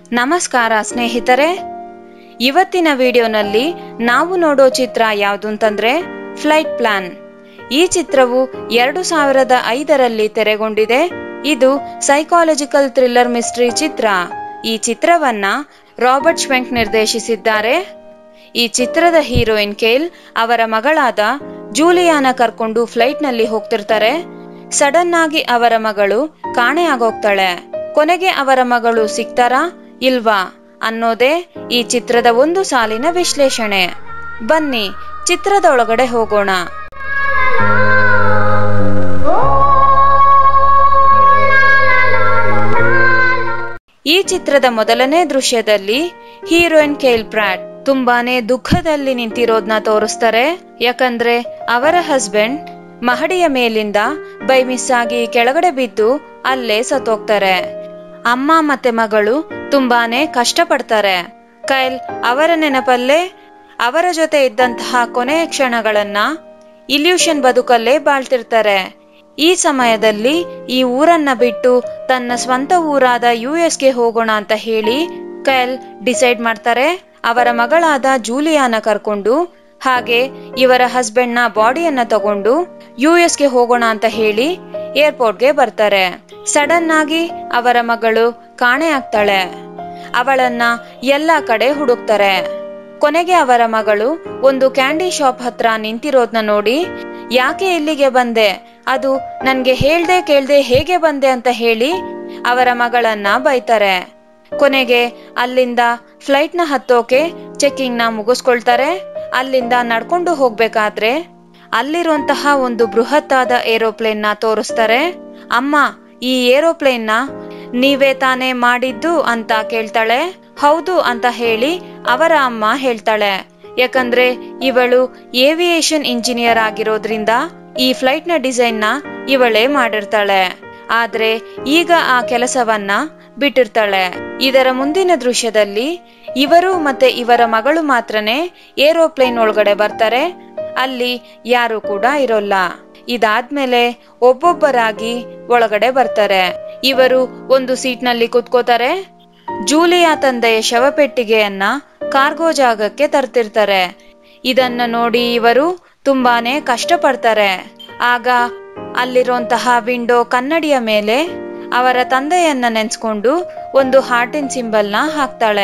ನಮಸ್ಕಾರ ಸ್ನೇಹಿತರೆ ಇವತ್ತಿನ ವಿಡಿಯೋನಲ್ಲಿ ನಾವು ನೋಡೋ ಚಿತ್ರ ಯಾವುದು ಅಂತಂದ್ರೆ ಫ್ಲೈಟ್ ಪ್ಲಾನ್ ಈ ಚಿತ್ರವು ಎರಡು ಸಾವಿರದ ಐದರಲ್ಲಿ ತೆರೆಗೊಂಡಿದೆ ಇದು ಸೈಕಾಲಜಿಕಲ್ ಥ್ರಿಲ್ಲರ್ ಮಿಸ್ಟ್ರಿ ಚಿತ್ರ ಈ ಚಿತ್ರವನ್ನ ರಾಬರ್ಟ್ ಶ್ವೆಂಕ್ ನಿರ್ದೇಶಿಸಿದ್ದಾರೆ ಈ ಚಿತ್ರದ ಹೀರೋಯಿನ್ ಕೇಲ್ ಅವರ ಮಗಳಾದ ಜೂಲಿಯಾನ ಕರ್ಕೊಂಡು ಫ್ಲೈಟ್ನಲ್ಲಿ ಹೋಗ್ತಿರ್ತಾರೆ ಸಡನ್ ಆಗಿ ಅವರ ಮಗಳು ಕಾಣೆ ಆಗೋಗ್ತಾಳೆ ಕೊನೆಗೆ ಅವರ ಮಗಳು ಸಿಗ್ತಾರಾ ಇಲ್ವಾ ಅನ್ನೋದೇ ಈ ಚಿತ್ರದ ಒಂದು ಸಾಲಿನ ವಿಶ್ಲೇಷಣೆ ಬನ್ನಿ ಚಿತ್ರದ ಒಳಗಡೆ ಹೋಗೋಣ ಈ ಚಿತ್ರದ ಮೊದಲನೇ ದೃಶ್ಯದಲ್ಲಿ ಹೀರೋಯಿನ್ ಕೇಲ್ ಪ್ರಾಟ್ ತುಂಬಾನೇ ದುಃಖದಲ್ಲಿ ನಿಂತಿರೋದ್ನ ತೋರಿಸ್ತಾರೆ ಯಾಕಂದ್ರೆ ಅವರ ಹಸ್ಬೆಂಡ್ ಮಹಡಿಯ ಮೇಲಿಂದ ಬೈ ಮಿಸ್ ಆಗಿ ಕೆಳಗಡೆ ಬಿದ್ದು ಅಲ್ಲೇ ಸತ್ತೋಗ್ತಾರೆ ಅಮ್ಮ ಮತ್ತೆ ಮಗಳು ತುಂಬಾನೇ ಕಷ್ಟಪಡ್ತಾರೆ ಕೈಲ್ ಅವರ ನೆನಪಲ್ಲೇ ಅವರ ಜೊತೆ ಇದ್ದಂತಹ ಕೊನೆಯ ಕ್ಷಣಗಳನ್ನ ಇಲ್ಯೂಷನ್ ಬದುಕಲ್ಲೇ ಬಾಳ್ತಿರ್ತಾರೆ ಈ ಸಮಯದಲ್ಲಿ ಈ ಊರನ್ನ ಬಿಟ್ಟು ತನ್ನ ಸ್ವಂತ ಊರಾದ ಯು ಗೆ ಹೋಗೋಣ ಅಂತ ಹೇಳಿ ಕೈಲ್ ಡಿಸೈಡ್ ಮಾಡ್ತಾರೆ ಅವರ ಮಗಳಾದ ಜೂಲಿಯಾನ ಕರ್ಕೊಂಡು ಹಾಗೆ ಇವರ ಹಸ್ಬೆಂಡ್ ನ ಬಾಡಿಯನ್ನ ತಗೊಂಡು ಯು ಗೆ ಹೋಗೋಣ ಅಂತ ಹೇಳಿ ಏರ್ಪೋರ್ಟ್ಗೆ ಬರ್ತಾರೆ ಸಡನ್ ಆಗಿ ಅವರ ಮಗಳು ಕಾಣೆ ಆಗ್ತಾಳೆ ಅವಳನ್ನ ಎಲ್ಲಾ ಕಡೆ ಹುಡುಕ್ತಾರೆ ಕೊನೆಗೆ ಅವರ ಮಗಳು ಒಂದು ಕ್ಯಾಂಡಿ ಶಾಪ್ ಹತ್ರ ನಿಂತಿರೋದ್ನ ನೋಡಿ ಯಾಕೆ ಇಲ್ಲಿಗೆ ಬಂದೆ ಅದು ನನ್ಗೆ ಹೇಳ್ದೆ ಕೇಳ್ದೆ ಹೇಗೆ ಬಂದೆ ಅಂತ ಹೇಳಿ ಅವರ ಮಗಳನ್ನ ಬೈತಾರೆ ಕೊನೆಗೆ ಅಲ್ಲಿಂದ ಫ್ಲೈಟ್ ನ ಹತ್ತೋಕೆ ಚೆಕಿಂಗ್ ನ ಮುಗಿಸ್ಕೊಳ್ತಾರೆ ಅಲ್ಲಿಂದ ನಡ್ಕೊಂಡು ಹೋಗ್ಬೇಕಾದ್ರೆ ಅಲ್ಲಿರುವಂತಹ ಒಂದು ಬೃಹತ್ತಾದ ಏರೋಪ್ಲೇನ್ ನ ತೋರಿಸ್ತಾರೆ ಅಮ್ಮ ಈ ಏರೋಪ್ಲೇನ್ ನ ನೀವೇ ತಾನೇ ಮಾಡಿದ್ದು ಅಂತ ಕೇಳ್ತಾಳೆ ಹೌದು ಅಂತ ಹೇಳಿ ಅವರ ಅಮ್ಮ ಹೇಳ್ತಾಳೆ ಯಾಕಂದ್ರೆ ಇವಳು ಏವಿಯೇಷನ್ ಇಂಜಿನಿಯರ್ ಆಗಿರೋದ್ರಿಂದ ಈ ಫ್ಲೈಟ್ ನ ಡಿಸೈನ್ ನ ಇವಳೇ ಮಾಡಿರ್ತಾಳೆ ಆದ್ರೆ ಈಗ ಆ ಕೆಲಸವನ್ನ ಬಿಟ್ಟಿರ್ತಾಳೆ ಇದರ ಮುಂದಿನ ದೃಶ್ಯದಲ್ಲಿ ಇವರು ಮತ್ತೆ ಇವರ ಮಗಳು ಮಾತ್ರನೇ ಏರೋಪ್ಲೇನ್ ಒಳಗಡೆ ಬರ್ತಾರೆ ಅಲ್ಲಿ ಯಾರು ಕೂಡ ಇರೋಲ್ಲ ಇದಾದ್ಮೇಲೆ ಒಬ್ಬೊಬ್ಬರಾಗಿ ಒಳಗಡೆ ಬರ್ತಾರೆ ಇವರು ಒಂದು ಸೀಟ್ ನಲ್ಲಿ ಕುತ್ಕೋತಾರೆ ಜೂಲಿಯಾ ತಂದೆಯ ಶವಪೆಟ್ಟಿಗೆಯನ್ನ ಕಾರ್ಗೋ ಜಾಗಕ್ಕೆ ತರ್ತಿರ್ತಾರೆ ಇದನ್ನ ನೋಡಿ ಇವರು ತುಂಬಾನೇ ಕಷ್ಟಪಡ್ತಾರೆ ಆಗ ಅಲ್ಲಿರುವಂತಹ ವಿಂಡೋ ಕನ್ನಡಿಯ ಮೇಲೆ ಅವರ ತಂದೆಯನ್ನ ನೆನ್ಸ್ಕೊಂಡು ಒಂದು ಹಾರ್ಟಿನ್ ಸಿಂಬಲ್ನ ಹಾಕ್ತಾಳೆ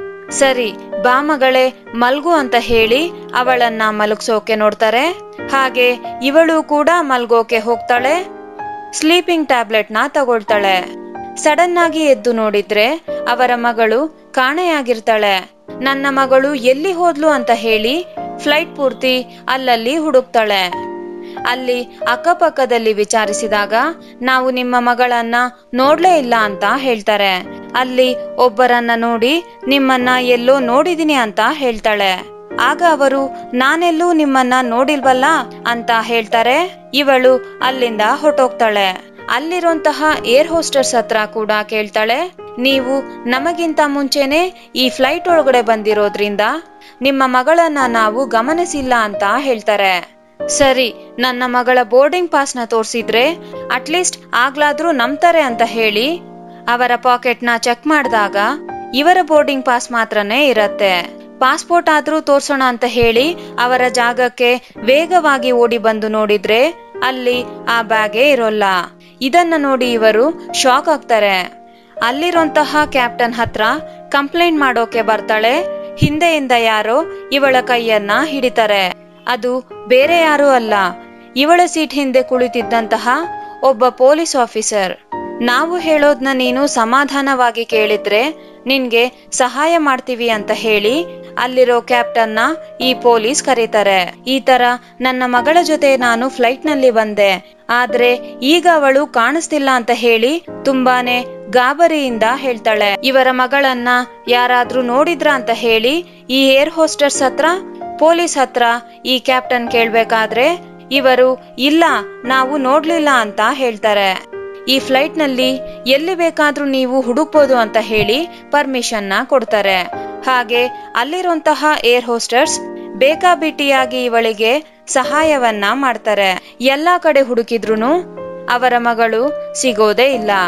ಸರಿ ಬಾ ಮಗಳೇ ಮಲ್ಗು ಅಂತ ಹೇಳಿ ಅವಳನ್ನ ಮಲಗ್ಸೋಕೆ ನೋಡ್ತಾರೆ ಹಾಗೆ ಇವಳು ಕೂಡ ಮಲ್ಗೋಕೆ ಹೋಗ್ತಾಳೆ ಸ್ಲೀಪಿಂಗ್ ಟ್ಯಾಬ್ಲೆಟ್ ನ ತಗೊಳ್ತಾಳೆ ಸಡನ್ ಆಗಿ ಎದ್ದು ನೋಡಿದ್ರೆ ಅವರ ಮಗಳು ಕಾಣೆಯಾಗಿರ್ತಾಳೆ ನನ್ನ ಮಗಳು ಎಲ್ಲಿ ಹೋದ್ಲು ಅಂತ ಹೇಳಿ ಫ್ಲೈಟ್ ಪೂರ್ತಿ ಅಲ್ಲಲ್ಲಿ ಹುಡುಕ್ತಾಳೆ ಅಲ್ಲಿ ಅಕ್ಕಪಕ್ಕದಲ್ಲಿ ವಿಚಾರಿಸಿದಾಗ ನಾವು ನಿಮ್ಮ ಮಗಳನ್ನ ನೋಡ್ಲೇ ಇಲ್ಲ ಅಂತ ಹೇಳ್ತಾರೆ ಅಲ್ಲಿ ಒಬ್ಬರನ್ನ ನೋಡಿ ನಿಮ್ಮನ್ನ ಎಲ್ಲೋ ನೋಡಿದೀನಿ ಅಂತ ಹೇಳ್ತಾಳೆ ಆಗ ಅವರು ನಾನೆಲ್ಲೂ ನಿಮ್ಮನ್ನ ನೋಡಿಲ್ವಲ್ಲ ಅಂತ ಹೇಳ್ತಾರೆ ಇವಳು ಅಲ್ಲಿಂದ ಹೊಟ್ಟೋಗ್ತಾಳೆ ಅಲ್ಲಿರುವಂತಹ ಏರ್ ಹೋಸ್ಟರ್ಸ್ ಹತ್ರ ಕೂಡ ಕೇಳ್ತಾಳೆ ನೀವು ನಮಗಿಂತ ಮುಂಚೆನೆ ಈ ಫ್ಲೈಟ್ ಒಳಗಡೆ ಬಂದಿರೋದ್ರಿಂದ ನಿಮ್ಮ ಮಗಳನ್ನ ನಾವು ಗಮನಿಸಿಲ್ಲ ಅಂತ ಹೇಳ್ತಾರೆ ಸರಿ ನನ್ನ ಮಗಳ ಬೋರ್ಡಿಂಗ್ ಪಾಸ್ ನ ತೋರ್ಸಿದ್ರೆ ಅಟ್ಲೀಸ್ಟ್ ಆಗ್ಲಾದ್ರೂ ನಂಬ್ತಾರೆ ಅಂತ ಹೇಳಿ ಅವರ ಪಾಕೆಟ್ ನ ಚೆಕ್ ಮಾಡಿದಾಗ ಇವರ ಬೋರ್ಡಿಂಗ್ ಪಾಸ್ ಮಾತ್ರನೇ ಇರತ್ತೆ ಪಾಸ್ಪೋರ್ಟ್ ಆದ್ರೂ ತೋರ್ಸೋಣ ಅಂತ ಹೇಳಿ ಅವರ ಜಾಗಕ್ಕೆ ವೇಗವಾಗಿ ಓಡಿ ಬಂದು ನೋಡಿದ್ರೆ ಅಲ್ಲಿ ಆ ಬ್ಯಾಗೇ ಇರೋಲ್ಲ ಇದನ್ನ ನೋಡಿ ಇವರು ಶಾಕ್ ಆಗ್ತಾರೆ ಅಲ್ಲಿರುವಂತಹ ಕ್ಯಾಪ್ಟನ್ ಹತ್ರ ಕಂಪ್ಲೇಂಟ್ ಮಾಡೋಕೆ ಬರ್ತಾಳೆ ಹಿಂದೆಯಿಂದ ಯಾರೋ ಇವಳ ಕೈಯನ್ನ ಹಿಡಿತಾರೆ ಅದು ಬೇರೆ ಯಾರೂ ಅಲ್ಲ ಇವಳ ಸೀಟ್ ಹಿಂದೆ ಕುಳಿತಿದ್ದಂತಹ ಒಬ್ಬ ಪೊಲೀಸ್ ಆಫೀಸರ್ ನಾವು ಹೇಳೋದ್ನ ನೀನು ಸಮಾಧಾನವಾಗಿ ಕೇಳಿದ್ರೆ ನಿನ್ಗೆ ಸಹಾಯ ಮಾಡ್ತೀವಿ ಅಂತ ಹೇಳಿ ಅಲ್ಲಿರೋ ಕ್ಯಾಪ್ಟನ್ನ ಈ ಪೊಲೀಸ್ ಕರೀತಾರೆ ಈ ತರ ನನ್ನ ಮಗಳ ಜೊತೆ ನಾನು ಫ್ಲೈಟ್ ನಲ್ಲಿ ಬಂದೆ ಆದ್ರೆ ಈಗ ಅವಳು ಕಾಣಿಸ್ತಿಲ್ಲ ಅಂತ ಹೇಳಿ ತುಂಬಾನೇ ಗಾಬರಿಯಿಂದ ಹೇಳ್ತಾಳೆ ಇವರ ಮಗಳನ್ನ ಯಾರಾದ್ರೂ ನೋಡಿದ್ರ ಅಂತ ಹೇಳಿ ಈ ಏರ್ ಹೋಸ್ಟರ್ಸ್ ಹತ್ರ ಪೊಲೀಸ್ ಹತ್ರ ಈ ಕ್ಯಾಪ್ಟನ್ ಕೇಳ್ಬೇಕಾದ್ರೆ ಇವರು ಇಲ್ಲ ನಾವು ನೋಡ್ಲಿಲ್ಲ ಅಂತ ಹೇಳ್ತಾರೆ ಈ ಫ್ಲೈಟ್ ನಲ್ಲಿ ಎಲ್ಲಿ ಬೇಕಾದ್ರೂ ನೀವು ಹುಡುಕ್ಬೋದು ಅಂತ ಹೇಳಿ ಪರ್ಮಿಷನ್ ನ ಕೊಡ್ತಾರೆ ಹಾಗೆ ಅಲ್ಲಿರುವಂತಹ ಏರ್ ಹೋಸ್ಟರ್ಸ್ ಬೇಕಾಬಿಟ್ಟಿಯಾಗಿ ಇವಳಿಗೆ ಸಹಾಯವನ್ನ ಮಾಡ್ತಾರೆ ಎಲ್ಲಾ ಕಡೆ ಹುಡುಕಿದ್ರುನು ಅವರ ಮಗಳು ಸಿಗೋದೇ ಇಲ್ಲ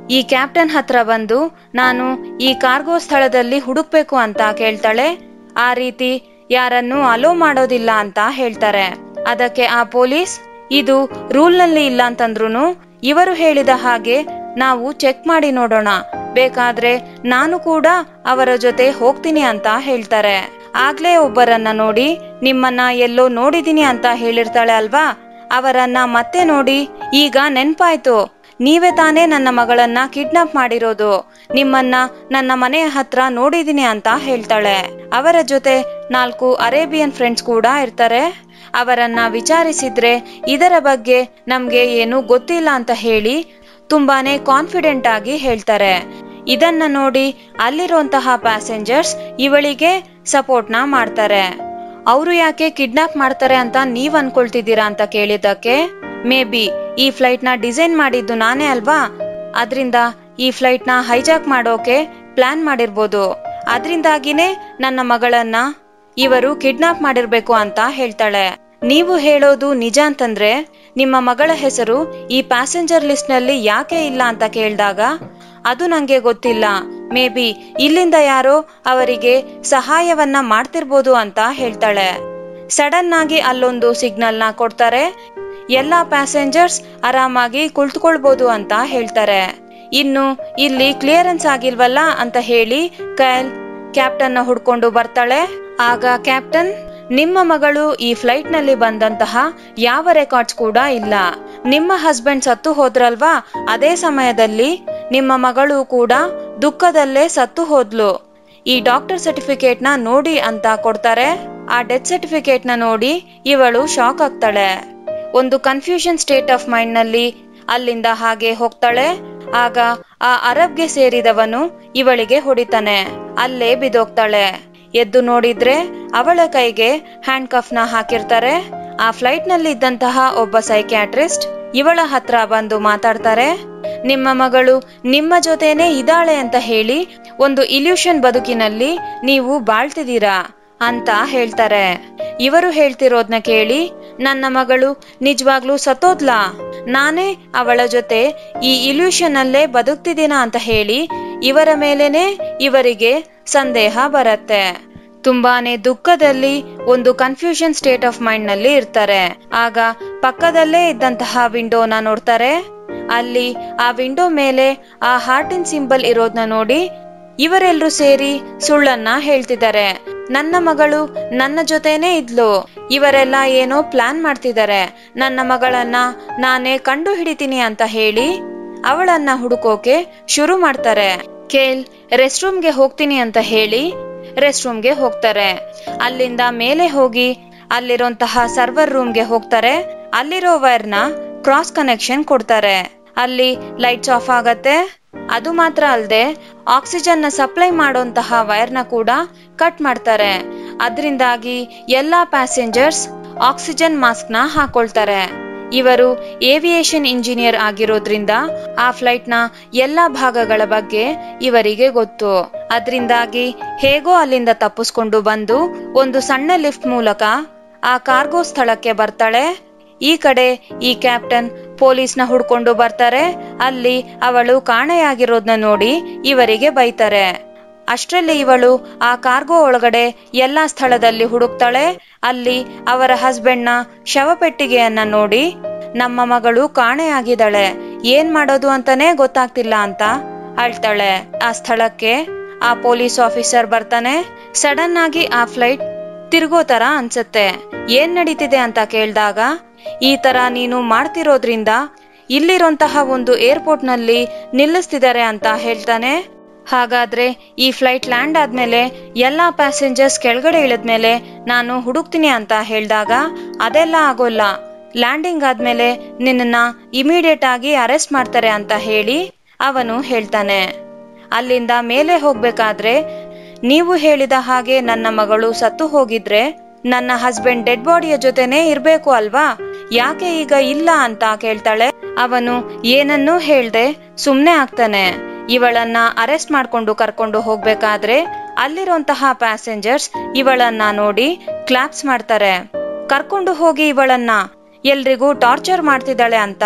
ಈ ಕ್ಯಾಪ್ಟನ್ ಹತ್ರ ಬಂದು ನಾನು ಈ ಕಾರ್ಗೋ ಸ್ಥಳದಲ್ಲಿ ಹುಡುಕ್ಬೇಕು ಅಂತ ಕೇಳ್ತಾಳೆ ಆ ರೀತಿ ಯಾರನ್ನು ಅಲೋ ಮಾಡೋದಿಲ್ಲ ಅಂತ ಹೇಳ್ತಾರೆ ಅದಕ್ಕೆ ಆ ಪೊಲೀಸ್ ಇದು ರೂಲ್ನಲ್ಲಿ ಇಲ್ಲ ಅಂತಂದ್ರೂ ಇವರು ಹೇಳಿದ ಹಾಗೆ ನಾವು ಚೆಕ್ ಮಾಡಿ ನೋಡೋಣ ಬೇಕಾದ್ರೆ ನಾನು ಕೂಡ ಅವರ ಜೊತೆ ಹೋಗ್ತೀನಿ ಅಂತ ಹೇಳ್ತಾರೆ ಆಗ್ಲೇ ಒಬ್ಬರನ್ನ ನೋಡಿ ನಿಮ್ಮನ್ನ ಎಲ್ಲೋ ನೋಡಿದೀನಿ ಅಂತ ಹೇಳಿರ್ತಾಳೆ ಅಲ್ವಾ ಅವರನ್ನ ಮತ್ತೆ ನೋಡಿ ಈಗ ನೆನ್ಪಾಯ್ತು ನೀವೇ ತಾನೇ ನನ್ನ ಮಗಳನ್ನ ಕಿಡ್ನಾಪ್ ಮಾಡಿರೋದು ನಿಮ್ಮನ್ನ ನನ್ನ ಮನೆಯ ಹತ್ರ ನೋಡಿದೀನಿ ಅಂತ ಹೇಳ್ತಾಳೆ ಅವರ ಜೊತೆ ನಾಲ್ಕು ಅರೇಬಿಯನ್ ಫ್ರೆಂಡ್ಸ್ ಕೂಡ ಇರ್ತಾರೆ ಅವರನ್ನ ವಿಚಾರಿಸಿದ್ರೆ ಇದರ ಬಗ್ಗೆ ನಮ್ಗೆ ಏನು ಗೊತ್ತಿಲ್ಲ ಅಂತ ಹೇಳಿ ತುಂಬಾನೇ ಕಾನ್ಫಿಡೆಂಟ್ ಆಗಿ ಹೇಳ್ತಾರೆ ಇದನ್ನ ನೋಡಿ ಅಲ್ಲಿರುವಂತಹ ಪ್ಯಾಸೆಂಜರ್ಸ್ ಇವಳಿಗೆ ಸಪೋರ್ಟ್ನ ಮಾಡ್ತಾರೆ ಅವರು ಯಾಕೆ ಕಿಡ್ನಾಪ್ ಮಾಡ್ತಾರೆ ಅಂತ ನೀವ್ ಅನ್ಕೊಳ್ತಿದ್ದೀರಾ ಅಂತ ಕೇಳಿದ್ದಕ್ಕೆ ಮೇ ಬಿ ಈ ಫ್ಲೈಟ್ ನ ಡಿಸೈನ್ ಮಾಡಿದ್ದು ನಾನೇ ಅಲ್ವಾ ಅದ್ರಿಂದ ಈ ಫ್ಲೈಟ್ ನ ಹೈಜಾಕ್ ಮಾಡೋಕೆ ಪ್ಲಾನ್ ಮಾಡಿರ್ಬೋದು ಅದ್ರಿಂದಾಗಿನೇ ನನ್ನ ಮಗಳನ್ನ ಇವರು ಕಿಡ್ನಾಪ್ ಮಾಡಿರ್ಬೇಕು ಅಂತ ಹೇಳ್ತಾಳೆ ನೀವು ಹೇಳೋದು ನಿಜ ಅಂತಂದ್ರೆ ನಿಮ್ಮ ಮಗಳ ಹೆಸರು ಈ ಪ್ಯಾಸೆಂಜರ್ ಲಿಸ್ಟ್ ನಲ್ಲಿ ಯಾಕೆ ಇಲ್ಲ ಅಂತ ಕೇಳಿದಾಗ ಅದು ನಂಗೆ ಗೊತ್ತಿಲ್ಲ ಮೇ ಬಿ ಇಲ್ಲಿಂದ ಯಾರೋ ಅವರಿಗೆ ಸಹಾಯವನ್ನ ಮಾಡ್ತಿರ್ಬೋದು ಅಂತ ಹೇಳ್ತಾಳೆ ಸಡನ್ ಆಗಿ ಅಲ್ಲೊಂದು ಸಿಗ್ನಲ್ ನ ಕೊಡ್ತಾರೆ ಎಲ್ಲಾ ಪ್ಯಾಸೆಂಜರ್ಸ್ ಆರಾಮಾಗಿ ಕುಳಿತುಕೊಳ್ಬೋದು ಅಂತ ಹೇಳ್ತಾರೆ ಇನ್ನು ಇಲ್ಲಿ ಕ್ಲಿಯರೆನ್ಸ್ ಆಗಿಲ್ವಲ್ಲ ಅಂತ ಹೇಳಿ ಕೈಲ್ ಕ್ಯಾಪ್ಟನ್ ನ ಹುಡ್ಕೊಂಡು ಬರ್ತಾಳೆ ಆಗ ಕ್ಯಾಪ್ಟನ್ ನಿಮ್ಮ ಮಗಳು ಈ ಫ್ಲೈಟ್ ನಲ್ಲಿ ಬಂದಂತಹ ಯಾವ ರೆಕಾರ್ಡ್ಸ್ ಕೂಡ ಇಲ್ಲ ನಿಮ್ಮ ಹಸ್ಬೆಂಡ್ ಸತ್ತು ಹೋದ್ರಲ್ವಾ ಅದೇ ಸಮಯದಲ್ಲಿ ನಿಮ್ಮ ಮಗಳು ಕೂಡ ದುಃಖದಲ್ಲೇ ಸತ್ತು ಹೋದ್ಲು ಈ ಡಾಕ್ಟರ್ ಸರ್ಟಿಫಿಕೇಟ್ ನ ನೋಡಿ ಅಂತ ಕೊಡ್ತಾರೆ ಆ ಡೆತ್ ಸರ್ಟಿಫಿಕೇಟ್ ನ ನೋಡಿ ಇವಳು ಶಾಕ್ ಆಗ್ತಾಳೆ ಒಂದು ಕನ್ಫ್ಯೂಷನ್ ಸ್ಟೇಟ್ ಆಫ್ ಮೈಂಡ್ ನಲ್ಲಿ ಅಲ್ಲಿಂದ ಹಾಗೆ ಹೋಗ್ತಾಳೆ ಆಗ ಆ ಅರಬ್ಗೆ ಸೇರಿದವನು ಇವಳಿಗೆ ಹೊಡಿತಾನೆ ಅಲ್ಲೇ ಬಿದೋಗ್ತಾಳೆ ಎದ್ದು ನೋಡಿದ್ರೆ ಅವಳ ಕೈಗೆ ಹ್ಯಾಂಡ್ ಕಫ್ ನ ಹಾಕಿರ್ತಾರೆ ಆ ಫ್ಲೈಟ್ ನಲ್ಲಿ ಇದ್ದಂತಹ ಒಬ್ಬ ಸೈಕ್ಯಾಟ್ರಿಸ್ಟ್ ಇವಳ ಹತ್ರ ಬಂದು ಮಾತಾಡ್ತಾರೆ ನಿಮ್ಮ ಮಗಳು ನಿಮ್ಮ ಜೊತೆನೆ ಇದ್ದಾಳೆ ಅಂತ ಹೇಳಿ ಒಂದು ಇಲ್ಯೂಷನ್ ಬದುಕಿನಲ್ಲಿ ನೀವು ಬಾಳ್ತಿದ್ದೀರಾ ಅಂತ ಹೇಳ್ತಾರೆ ಇವರು ಹೇಳ್ತಿರೋದ್ನ ಕೇಳಿ ನನ್ನ ಮಗಳು ನಿಜವಾಗ್ಲೂ ಸತ್ತೋದ್ಲಾ ನಾನೇ ಅವಳ ಜೊತೆ ಈ ಇಲ್ಯೂಷನ್ ಅಲ್ಲೇ ಬದುಕ್ತಿದ್ದೀನ ಅಂತ ಹೇಳಿ ಇವರ ಮೇಲೇನೆ ಇವರಿಗೆ ಸಂದೇಹ ಬರತ್ತೆ ತುಂಬಾನೇ ದುಃಖದಲ್ಲಿ ಒಂದು ಕನ್ಫ್ಯೂಷನ್ ಸ್ಟೇಟ್ ಆಫ್ ಮೈಂಡ್ ನಲ್ಲಿ ಇರ್ತಾರೆ ಆಗ ಪಕ್ಕದಲ್ಲೇ ಇದ್ದಂತಹ ವಿಂಡೋನ ನೋಡ್ತಾರೆ ಅಲ್ಲಿ ಆ ವಿಂಡೋ ಮೇಲೆ ಆ ಹಾರ್ಟಿನ್ ಸಿಂಬಲ್ ಇರೋದ್ನ ನೋಡಿ ಇವರೆಲ್ಲರೂ ಸೇರಿ ಸುಳ್ಳನ್ನ ಹೇಳ್ತಿದ್ದಾರೆ ನನ್ನ ಮಗಳು ನನ್ನ ಜೊತೆನೇ ಇದ್ಲು ಇವರೆಲ್ಲ ಏನೋ ಪ್ಲಾನ್ ಮಾಡ್ತಿದ್ದಾರೆ ನನ್ನ ಮಗಳನ್ನ ನಾನೇ ಕಂಡು ಹಿಡಿತೀನಿ ಅಂತ ಹೇಳಿ ಅವಳನ್ನ ಹುಡುಕೋಕೆ ಶುರು ಮಾಡ್ತಾರೆ ಕೇಲ್ ರೆಸ್ಟ್ ರೂಮ್ಗೆ ಹೋಗ್ತೀನಿ ಅಂತ ಹೇಳಿ ರೆಸ್ಟ್ ರೂಮ್ಗೆ ಹೋಗ್ತಾರೆ ಅಲ್ಲಿಂದ ಮೇಲೆ ಹೋಗಿ ಅಲ್ಲಿರುವಂತಹ ಸರ್ವರ್ ರೂಮ್ಗೆ ಹೋಗ್ತಾರೆ ಅಲ್ಲಿರೋ ವೈರ್ನ ಕ್ರಾಸ್ ಕನೆಕ್ಷನ್ ಕೊಡ್ತಾರೆ ಅಲ್ಲಿ ಲೈಟ್ಸ್ ಆಫ್ ಆಗತ್ತೆ ಅದು ಮಾತ್ರ ಅಲ್ಲದೆ ಆಕ್ಸಿಜನ್ ನ ಸಪ್ಲೈ ಮಾಡುವಂತಹ ವೈರ್ನ ಕೂಡ ಕಟ್ ಮಾಡ್ತಾರೆ ಅದರಿಂದಾಗಿ ಎಲ್ಲಾ ಪ್ಯಾಸೆಂಜರ್ಸ್ ಆಕ್ಸಿಜನ್ ಮಾಸ್ಕ್ ನ ಹಾಕೊಳ್ತಾರೆ ಇವರು ಏವಿಯೇಷನ್ ಇಂಜಿನಿಯರ್ ಆಗಿರೋದ್ರಿಂದ ಆ ಫ್ಲೈಟ್ ನ ಎಲ್ಲಾ ಭಾಗಗಳ ಬಗ್ಗೆ ಇವರಿಗೆ ಗೊತ್ತು ಅದರಿಂದಾಗಿ ಹೇಗೋ ಅಲ್ಲಿಂದ ತಪ್ಪಿಸ್ಕೊಂಡು ಬಂದು ಒಂದು ಸಣ್ಣ ಲಿಫ್ಟ್ ಮೂಲಕ ಆ ಕಾರ್ಗೋ ಸ್ಥಳಕ್ಕೆ ಬರ್ತಾಳೆ ಈ ಕಡೆ ಈ ಕ್ಯಾಪ್ಟನ್ ಪೊಲೀಸ್ನ ಹುಡ್ಕೊಂಡು ಬರ್ತಾರೆ ಅಲ್ಲಿ ಅವಳು ಕಾಣೆಯಾಗಿರೋದ್ನ ನೋಡಿ ಇವರಿಗೆ ಬೈತಾರೆ ಅಷ್ಟರಲ್ಲಿ ಇವಳು ಆ ಕಾರ್ಗೋ ಒಳಗಡೆ ಎಲ್ಲಾ ಸ್ಥಳದಲ್ಲಿ ಹುಡುಕ್ತಾಳೆ ಅಲ್ಲಿ ಅವರ ಹಸ್ಬೆಂಡ್ನ ಶವಪೆಟ್ಟಿಗೆಯನ್ನ ನೋಡಿ ನಮ್ಮ ಮಗಳು ಕಾಣೆಯಾಗಿದ್ದಾಳೆ ಏನ್ ಮಾಡೋದು ಅಂತಾನೆ ಗೊತ್ತಾಗ್ತಿಲ್ಲ ಅಂತ ಅಳ್ತಾಳೆ ಆ ಸ್ಥಳಕ್ಕೆ ಆ ಪೊಲೀಸ್ ಆಫೀಸರ್ ಬರ್ತಾನೆ ಸಡನ್ ಆಗಿ ಆ ಫ್ಲೈಟ್ ತಿರ್ಗೋ ತರ ಅನ್ಸತ್ತೆ ಏನ್ ನಡೀತಿದೆ ಅಂತ ಕೇಳಿದಾಗ ಈ ತರ ನೀನು ಮಾಡ್ತಿರೋದ್ರಿಂದ ಇಲ್ಲಿರುವಂತಹ ಒಂದು ಏರ್ಪೋರ್ಟ್ ನಲ್ಲಿ ನಿಲ್ಲಿಸ್ತಿದ್ದಾರೆ ಅಂತ ಹೇಳ್ತಾನೆ ಹಾಗಾದ್ರೆ ಈ ಫ್ಲೈಟ್ ಲ್ಯಾಂಡ್ ಆದ್ಮೇಲೆ ಎಲ್ಲಾ ಪ್ಯಾಸೆಂಜರ್ಸ್ ಕೆಳಗಡೆ ಇಳಿದ್ಮೇಲೆ ನಾನು ಹುಡುಕ್ತೀನಿ ಅಂತ ಹೇಳಿದಾಗ ಅದೆಲ್ಲ ಆಗೋಲ್ಲ ಲ್ಯಾಂಡಿಂಗ್ ಆದ್ಮೇಲೆ ನಿನ್ನನ್ನ ಇಮಿಡಿಯೇಟ್ ಆಗಿ ಅರೆಸ್ಟ್ ಮಾಡ್ತಾರೆ ಅಂತ ಹೇಳಿ ಅವನು ಹೇಳ್ತಾನೆ ಅಲ್ಲಿಂದ ಮೇಲೆ ಹೋಗ್ಬೇಕಾದ್ರೆ ನೀವು ಹೇಳಿದ ಹಾಗೆ ನನ್ನ ಮಗಳು ಸತ್ತು ಹೋಗಿದ್ರೆ ನನ್ನ ಹಸ್ಬೆಂಡ್ ಡೆಡ್ ಬಾಡಿಯ ಜೊತೆನೆ ಇರ್ಬೇಕು ಅಲ್ವಾ ಯಾಕೆ ಈಗ ಇಲ್ಲ ಅಂತ ಕೇಳ್ತಾಳೆ ಅವನು ಏನನ್ನೂ ಹೇಳ್ದೆ ಸುಮ್ನೆ ಆಗ್ತಾನೆ ಇವಳನ್ನ ಅರೆಸ್ಟ್ ಮಾಡ್ಕೊಂಡು ಕರ್ಕೊಂಡು ಹೋಗ್ಬೇಕಾದ್ರೆ ಅಲ್ಲಿರುವಂತಹ ಪ್ಯಾಸೆಂಜರ್ಸ್ ಇವಳನ್ನ ನೋಡಿ ಕ್ಲಾಪ್ಸ್ ಮಾಡ್ತಾರೆ ಕರ್ಕೊಂಡು ಹೋಗಿ ಇವಳನ್ನ ಎಲ್ರಿಗೂ ಟಾರ್ಚರ್ ಮಾಡ್ತಿದ್ದಾಳೆ ಅಂತ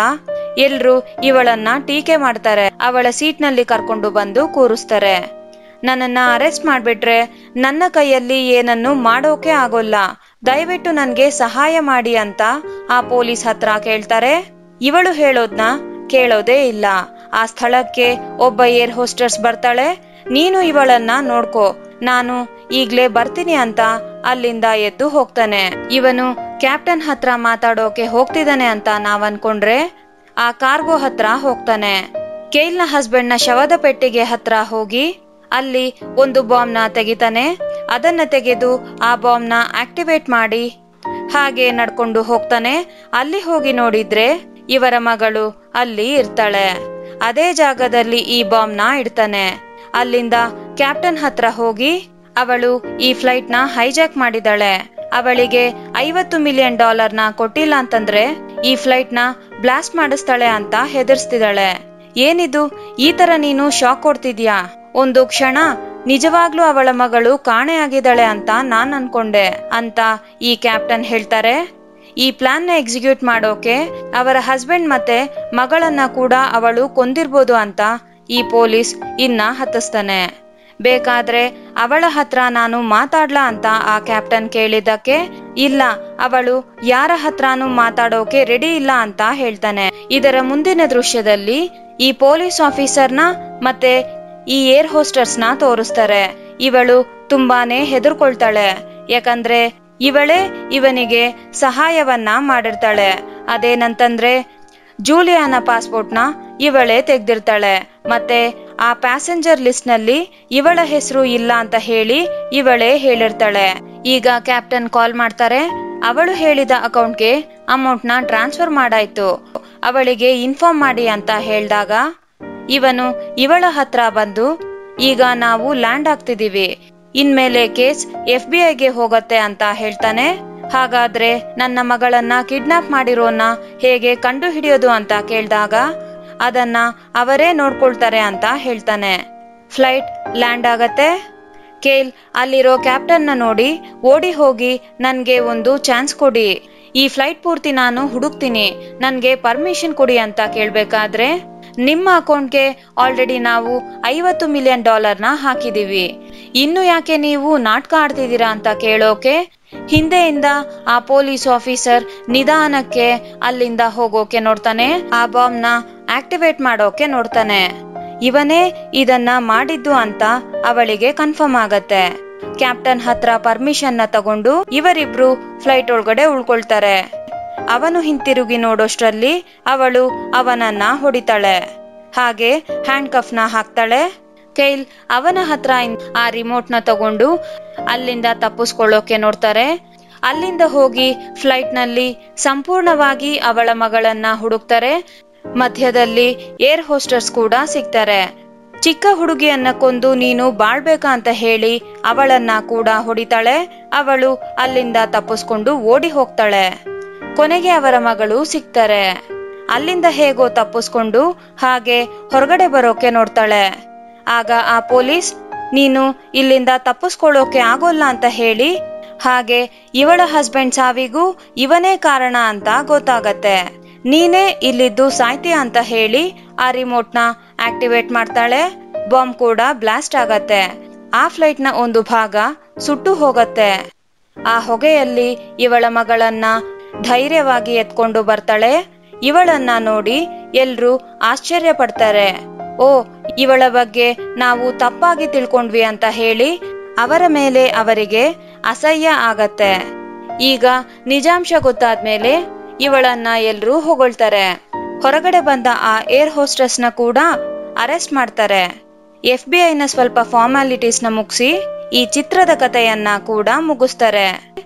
ಎಲ್ರು ಇವಳನ್ನ ಟೀಕೆ ಮಾಡ್ತಾರೆ ಅವಳ ಸೀಟ್ನಲ್ಲಿ ಕರ್ಕೊಂಡು ಬಂದು ಕೂರಿಸ್ತಾರೆ ನನ್ನನ್ನ ಅರೆಸ್ಟ್ ಮಾಡ್ಬಿಟ್ರೆ ನನ್ನ ಕೈಯಲ್ಲಿ ಏನನ್ನು ಮಾಡೋಕೆ ಆಗೋಲ್ಲ ದಯವಿಟ್ಟು ನನ್ಗೆ ಸಹಾಯ ಮಾಡಿ ಅಂತ ಆ ಪೊಲೀಸ್ ಹತ್ರ ಕೇಳ್ತಾರೆ ಇವಳು ಹೇಳೋದ್ನ ಕೇಳೋದೇ ಇಲ್ಲ ಆ ಸ್ಥಳಕ್ಕೆ ಒಬ್ಬ ಏರ್ ಹೋಸ್ಟರ್ಸ್ ಬರ್ತಾಳೆ ನೀನು ಇವಳನ್ನ ನೋಡ್ಕೋ ನಾನು ಈಗ್ಲೇ ಬರ್ತೀನಿ ಅಂತ ಅಲ್ಲಿಂದ ಎದ್ದು ಹೋಗ್ತಾನೆ ಇವನು ಕ್ಯಾಪ್ಟನ್ ಹತ್ರ ಮಾತಾಡೋಕೆ ಹೋಗ್ತಿದ್ದಾನೆ ಅಂತ ನಾವ್ ಅನ್ಕೊಂಡ್ರೆ ಆ ಕಾರ್ಗೋ ಹತ್ರ ಹೋಗ್ತಾನೆ ಕೇಲ್ನ ಹಸ್ಬೆಂಡ್ನ ಶವದ ಪೆಟ್ಟಿಗೆ ಹತ್ರ ಹೋಗಿ ಅಲ್ಲಿ ಒಂದು ಬಾಂಬ್ನ ತೆಗಿತಾನೆ ಅದನ್ನ ತೆಗೆದು ಆ ಬಾಂಬ್ನ ಆಕ್ಟಿವೇಟ್ ಮಾಡಿ ಹಾಗೆ ನಡ್ಕೊಂಡು ಹೋಗ್ತಾನೆ ಅಲ್ಲಿ ಹೋಗಿ ನೋಡಿದ್ರೆ ಇವರ ಮಗಳು ಅಲ್ಲಿ ಇರ್ತಾಳೆ ಅದೇ ಜಾಗದಲ್ಲಿ ಈ ಬಾಂಬ್ನ ಇಡ್ತಾನೆ ಅಲ್ಲಿಂದ ಕ್ಯಾಪ್ಟನ್ ಹತ್ರ ಹೋಗಿ ಅವಳು ಈ ಫ್ಲೈಟ್ ನ ಹೈಜಾಕ್ ಮಾಡಿದಾಳೆ ಅವಳಿಗೆ ಐವತ್ತು ಮಿಲಿಯನ್ ಡಾಲರ್ನ ಕೊಟ್ಟಿಲ್ಲ ಅಂತಂದ್ರೆ ಈ ಫ್ಲೈಟ್ ನ ಬ್ಲಾಸ್ಟ್ ಮಾಡಿಸ್ತಾಳೆ ಅಂತ ಹೆದರ್ಸ್ತಿದ್ದಾಳೆ ಏನಿದು ಈ ತರ ನೀನು ಶಾಕ್ ಕೊಡ್ತಿದ್ಯಾ ಒಂದು ಕ್ಷಣ ನಿಜವಾಗ್ಲೂ ಅವಳ ಮಗಳು ಕಾಣೆಯಾಗಿದ್ದಾಳೆ ಅಂತ ನಾನ್ ಅನ್ಕೊಂಡೆ ಅಂತ ಈ ಕ್ಯಾಪ್ಟನ್ ಹೇಳ್ತಾರೆ ಈ ಪ್ಲಾನ್ ನ ಎಕ್ಸಿಕ್ಯೂಟ್ ಮಾಡೋಕೆ ಅವರ ಹಸ್ಬೆಂಡ್ ಮತ್ತೆ ಮಗಳನ್ನ ಕೂಡ ಅವಳು ಕೊಂದಿರ್ಬೋದು ಅಂತ ಈ ಪೊಲೀಸ್ ಇನ್ನ ಹತ್ತಿಸ್ತಾನೆ ಬೇಕಾದ್ರೆ ಅವಳ ಹತ್ರ ನಾನು ಮಾತಾಡ್ಲಾ ಅಂತ ಆ ಕ್ಯಾಪ್ಟನ್ ಕೇಳಿದ್ದಕ್ಕೆ ಇಲ್ಲ ಅವಳು ಯಾರ ಹತ್ರನೂ ಮಾತಾಡೋಕೆ ರೆಡಿ ಇಲ್ಲ ಅಂತ ಹೇಳ್ತಾನೆ ಇದರ ಮುಂದಿನ ದೃಶ್ಯದಲ್ಲಿ ಈ ಪೊಲೀಸ್ ಆಫೀಸರ್ನ ಮತ್ತೆ ಈ ಏರ್ ಹೋಸ್ಟರ್ಸ್ನ ತೋರಿಸ್ತಾರೆ ಇವಳು ತುಂಬಾನೇ ಹೆದರ್ಕೊಳ್ತಾಳೆ ಯಾಕಂದ್ರೆ ಇವಳೇ ಇವನಿಗೆ ಸಹಾಯವನ್ನ ಮಾಡಿರ್ತಾಳೆ ಅದೇನಂತಂದ್ರೆ ಜೂಲಿಯಾನ ಪಾಸ್ಪೋರ್ಟ್ನ ಇವಳೇ ತೆಗ್ದಿರ್ತಾಳೆ ಮತ್ತೆ ಆ ಪ್ಯಾಸೆಂಜರ್ ಲಿಸ್ಟ್ ನಲ್ಲಿ ಇವಳ ಹೆಸರು ಇಲ್ಲ ಅಂತ ಹೇಳಿ ಇವಳೇ ಹೇಳಿರ್ತಾಳೆ ಈಗ ಕ್ಯಾಪ್ಟನ್ ಕಾಲ್ ಮಾಡ್ತಾರೆ ಅವಳು ಹೇಳಿದ ಅಕೌಂಟ್ಗೆ ಅಮೌಂಟ್ ನ ಟ್ರಾನ್ಸ್ಫರ್ ಮಾಡಾಯ್ತು ಅವಳಿಗೆ ಇನ್ಫಾರ್ಮ್ ಮಾಡಿ ಅಂತ ಹೇಳಿದಾಗ ಇವನು ಇವಳ ಹತ್ರ ಬಂದು ಈಗ ನಾವು ಲ್ಯಾಂಡ್ ಆಗ್ತಿದೀವಿ ಇನ್ಮೇಲೆ ಕೇಸ್ ಎಫ್ ಬಿ ಐಗೆ ಹೋಗತ್ತೆ ಅಂತ ಹೇಳ್ತಾನೆ ಹಾಗಾದ್ರೆ ನನ್ನ ಮಗಳನ್ನ ಕಿಡ್ನಾಪ್ ಮಾಡಿರೋನ ಹೇಗೆ ಕಂಡು ಹಿಡಿಯೋದು ಅಂತ ಕೇಳಿದಾಗ ಅದನ್ನ ಅವರೇ ನೋಡ್ಕೊಳ್ತಾರೆ ಅಂತ ಹೇಳ್ತಾನೆ ಫ್ಲೈಟ್ ಲ್ಯಾಂಡ್ ಆಗತ್ತೆ ಕೇಲ್ ಅಲ್ಲಿರೋ ಕ್ಯಾಪ್ಟನ್ನ ನೋಡಿ ಓಡಿ ಹೋಗಿ ನನ್ಗೆ ಒಂದು ಚಾನ್ಸ್ ಕೊಡಿ ಈ ಫ್ಲೈಟ್ ಪೂರ್ತಿ ನಾನು ಹುಡುಕ್ತೀನಿ ನನ್ಗೆ ಪರ್ಮಿಷನ್ ಕೊಡಿ ಅಂತ ಕೇಳ್ಬೇಕಾದ್ರೆ ನಿಮ್ಮ ಅಕೌಂಟ್ಗೆ ಆಲ್ರೆಡಿ ನಾವು ಐವತ್ತು ಮಿಲಿಯನ್ ಡಾಲರ್ನ ಹಾಕಿದೀವಿ ಇನ್ನು ಯಾಕೆ ನೀವು ನಾಟಕ ಆಡ್ತಿದ್ದೀರಾ ಅಂತ ಕೇಳೋಕೆ ಹಿಂದೆಯಿಂದ ಆ ಪೊಲೀಸ್ ಆಫೀಸರ್ ನಿಧಾನಕ್ಕೆ ಅಲ್ಲಿಂದ ಹೋಗೋಕೆ ನೋಡ್ತಾನೆ ಆ ಬಾಂಬ್ನ ಆಕ್ಟಿವೇಟ್ ಮಾಡೋಕೆ ನೋಡ್ತಾನೆ ಇವನೇ ಇದನ್ನ ಮಾಡಿದ್ದು ಅಂತ ಅವಳಿಗೆ ಕನ್ಫರ್ಮ್ ಆಗತ್ತೆ ಕ್ಯಾಪ್ಟನ್ ಹತ್ರ ಪರ್ಮಿಷನ್ ನ ತಗೊಂಡು ಇವರಿಬ್ರು ಫ್ಲೈಟ್ ಒಳಗಡೆ ಉಳ್ಕೊಳ್ತಾರೆ ಅವನು ಹಿಂತಿರುಗಿ ನೋಡೋಷ್ಟ್ರಲ್ಲಿ ಅವಳು ಅವನನ್ನ ಹೊಡಿತಾಳೆ ಹಾಗೆ ಹ್ಯಾಂಡ್ ಕಫ್ನ ಹಾಕ್ತಾಳೆ ಕೈಲ್ ಅವನ ಹತ್ರ ಆ ರಿಮೋಟ್ ನ ತಗೊಂಡು ಅಲ್ಲಿಂದ ತಪ್ಪಿಸ್ಕೊಳ್ಳೋಕೆ ನೋಡ್ತಾರೆ ಅಲ್ಲಿಂದ ಹೋಗಿ ಫ್ಲೈಟ್ ನಲ್ಲಿ ಸಂಪೂರ್ಣವಾಗಿ ಅವಳ ಮಗಳನ್ನ ಹುಡುಕ್ತಾರೆ ಮಧ್ಯದಲ್ಲಿ ಏರ್ ಹೋಸ್ಟರ್ಸ್ ಕೂಡ ಸಿಗ್ತಾರೆ ಚಿಕ್ಕ ಹುಡುಗಿಯನ್ನ ಕೊಂದು ನೀನು ಬಾಳ್ಬೇಕಾ ಅಂತ ಹೇಳಿ ಅವಳನ್ನ ಕೂಡ ಹೊಡಿತಾಳೆ ಅವಳು ಅಲ್ಲಿಂದ ತಪ್ಪಿಸ್ಕೊಂಡು ಓಡಿ ಹೋಗ್ತಾಳೆ ಕೊನೆಗೆ ಅವರ ಮಗಳು ಸಿಗ್ತಾರೆ ಅಲ್ಲಿಂದ ಹೇಗೋ ತಪ್ಪಿಸ್ಕೊಂಡು ಹಾಗೆ ಹೊರಗಡೆ ಬರೋಕೆ ನೋಡ್ತಾಳೆ ಆಗ ಆ ಪೊಲೀಸ್ ನೀನು ಇಲ್ಲಿಂದ ತಪ್ಪಿಸ್ಕೊಳ್ಳೋಕೆ ಆಗೋಲ್ಲ ಅಂತ ಹೇಳಿ ಹಾಗೆ ಇವಳ ಹಸ್ಬೆಂಡ್ ಸಾವಿಗೂ ಇವನೇ ಕಾರಣ ಅಂತ ಗೊತ್ತಾಗತ್ತೆ ನೀನೇ ಇಲ್ಲಿದ್ದು ಸಾಯ್ತೀಯ ಅಂತ ಹೇಳಿ ಆ ರಿಮೋಟ್ ನ ಆಕ್ಟಿವೇಟ್ ಮಾಡ್ತಾಳೆ ಬಾಂಬ್ ಕೂಡ ಬ್ಲಾಸ್ಟ್ ಆಗತ್ತೆ ಆ ಫ್ಲೈಟ್ ನ ಒಂದು ಭಾಗ ಸುಟ್ಟು ಹೋಗತ್ತೆ ಆ ಹೊಗೆಯಲ್ಲಿ ಇವಳ ಮಗಳನ್ನ ಧೈರ್ಯವಾಗಿ ಎತ್ಕೊಂಡು ಬರ್ತಾಳೆ ಇವಳನ್ನ ನೋಡಿ ಎಲ್ರೂ ಆಶ್ಚರ್ಯ ಪಡ್ತಾರೆ ಓ ಇವಳ ಬಗ್ಗೆ ನಾವು ತಪ್ಪಾಗಿ ತಿಳ್ಕೊಂಡ್ವಿ ಅಂತ ಹೇಳಿ ಅವರ ಮೇಲೆ ಅವರಿಗೆ ಅಸಹ್ಯ ಆಗತ್ತೆ ಈಗ ನಿಜಾಂಶ ಗೊತ್ತಾದ್ಮೇಲೆ ಇವಳನ್ನ ಎಲ್ರೂ ಹೊಗಳ್ತಾರೆ ಹೊರಗಡೆ ಬಂದ ಆ ಏರ್ ಹೋಸ್ಟೆಸ್ ನ ಕೂಡ ಅರೆಸ್ಟ್ ಮಾಡ್ತಾರೆ ಎಫ್ ಬಿ ಐನ ಸ್ವಲ್ಪ ಫಾರ್ಮಾಲಿಟೀಸ್ ನ ಮುಗಿಸಿ ಈ ಚಿತ್ರದ ಕಥೆಯನ್ನ ಕೂಡ ಮುಗಿಸ್ತಾರೆ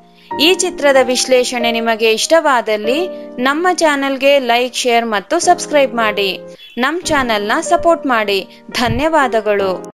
ಈ ಚಿತ್ರದ ವಿಶ್ಲೇಷಣೆ ನಿಮಗೆ ಇಷ್ಟವಾದಲ್ಲಿ ನಮ್ಮ ಚಾನೆಲ್ಗೆ ಲೈಕ್ ಶೇರ್ ಮತ್ತು ಸಬ್ಸ್ಕ್ರೈಬ್ ಮಾಡಿ ನಮ್ ಚಾನೆಲ್ನ ಸಪೋರ್ಟ್ ಮಾಡಿ ಧನ್ಯವಾದಗಳು